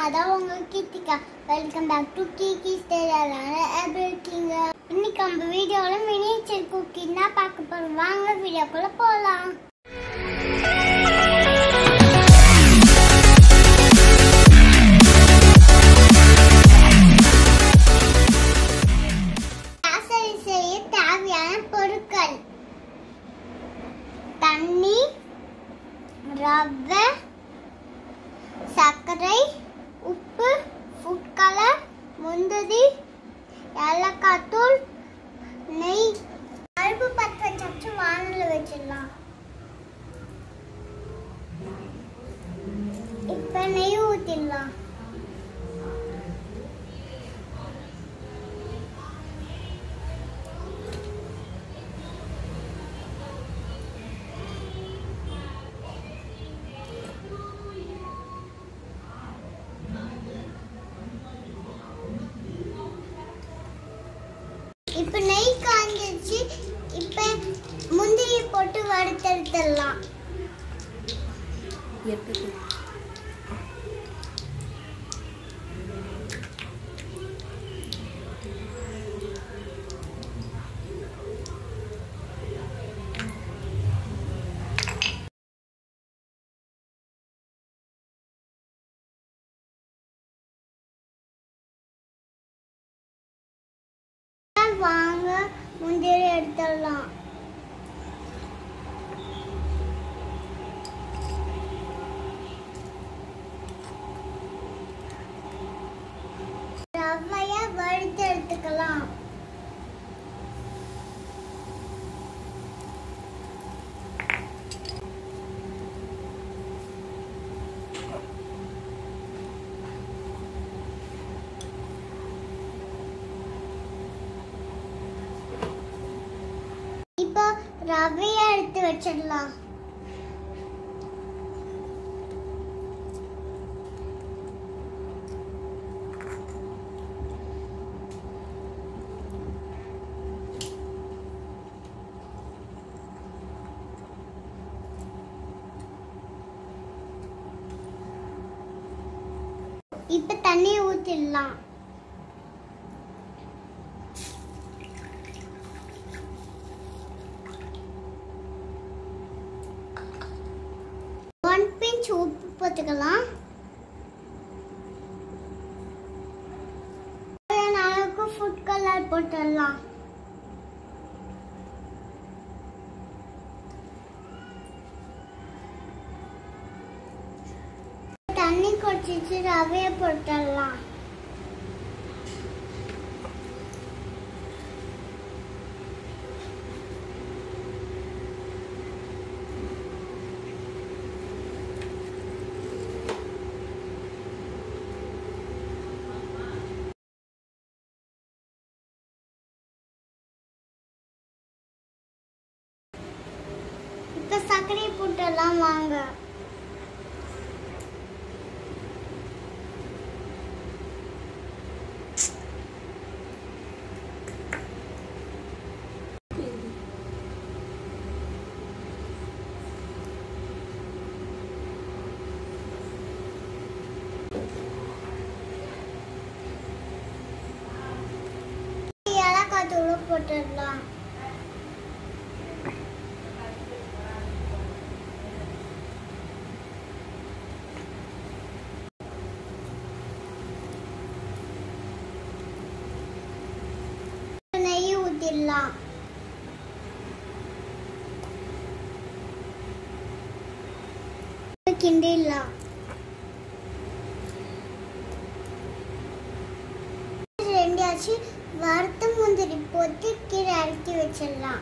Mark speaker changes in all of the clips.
Speaker 1: நான் தான் உங்க Keerthika welcome back to Kiki ஸ்டேஜால எப்படி இருக்கீங்க இன்னைக்கு நம்ம வீடியோல மினியேச்சர் குக்கிங் தான் பார்க்க போறோம் வாங்க வீடியோக்குள்ள போலாம் கேசரி செய்ய தேவையான பொருட்கள் தண்ணி ரவை சர்க்கரை உப்பு ஃபுட் கலர் முந்திரி ஏலக்காய் தூள் நெய் அடுப்பு பற்ற வச்சு வானல வச்சிடலாம் இப்ப நெய் ஊத்திடலாம் இப்ப நெய் காஞ்சிருச்சு இப்ப முந்திரி போட்டு வறுத்தெடுத்துடலாம்
Speaker 2: எடுத்து
Speaker 1: வாங்க முந்திரி எடுத்துடலாம் ரவைய வறுத்து எடுத்துக்கலாம் இப்போ ரவைய எடுத்து வச்சிடலாம் இப்ப தண்ணி ஊத்திடலாம் ஒன் பிஞ்ச் உப்பு போட்டுக்கலாம் நாளுக்கு ஃபுட் கலர் போட்டுடலாம் தண்ணி கொச்சிச்சு ரவைய போட்டுடலாம் இப்ப சர்க்கரை போட்டுடலாம் வாங்க ஏலக்காய் தூள் போட்டுடலாம் நெய் ஊத்திடலாம் கிண்டிடலாம் ரெண்டாச்சு வறுத்த முந்திரி போட்டு கீழே இறக்கி வச்சிடலாம்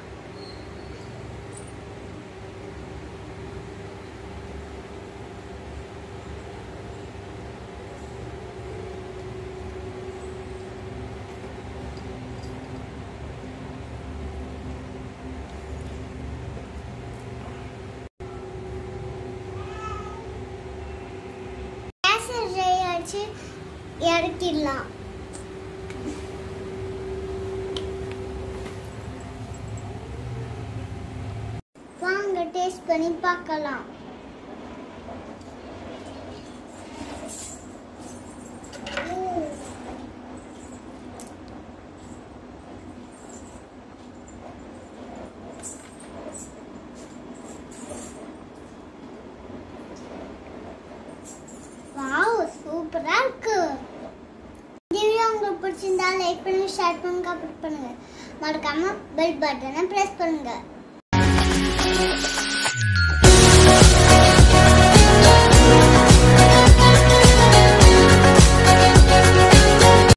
Speaker 1: கேஸ் ஆச்சு இறக்கிடலாம் வாங்க டேஸ்ட் பண்ணி பார்க்கலாம் பிடிச்சிருந்தா லைக் பண்ணுங்க ஷேர் பண்ணுங்க கமெண்ட் பண்ணுங்க மறக்காம பெல் பட்டனை பிரஸ் பண்ணுங்க